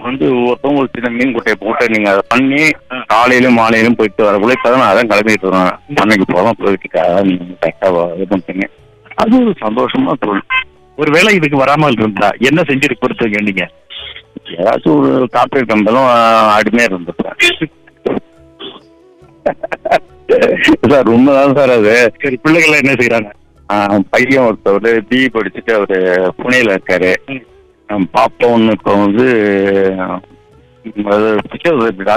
வந்து ஒருத்தவங்க ஒரு சின்ன மீன் குட்டையை போட்டு நீங்க அதை பண்ணி காலையிலும் மாலையிலும் போயிட்டு வரக்குள்ள இப்பதான் நான் அதான் கிளம்பிட்டு வரேன் அன்னைக்கு போதான் போயிட்டு அதான் நீங்க கரெக்டா இது பண்ணிட்டீங்க அது ஒரு சந்தோஷமா தோணும் ஒருவேளை இதுக்கு வராமல் இருந்தா என்ன செஞ்சுட்டு கொடுத்துங்க நீங்க ஏதாச்சும் ஒரு காப்பீடு கம்பெல்லாம் அடிமையா இருந்திருப்பேன் சார் உண்மைதான் சார் அது சரி பிள்ளைகள் என்ன செய்யறாங்க ஆஹ் பையன் ஒருத்தவர் பிஇ படிச்சுட்டு அவரு புனேல இருக்காரு ம். ஆஹ் பாப்பா ஒன்று இப்போ வந்து அது பிக்சர்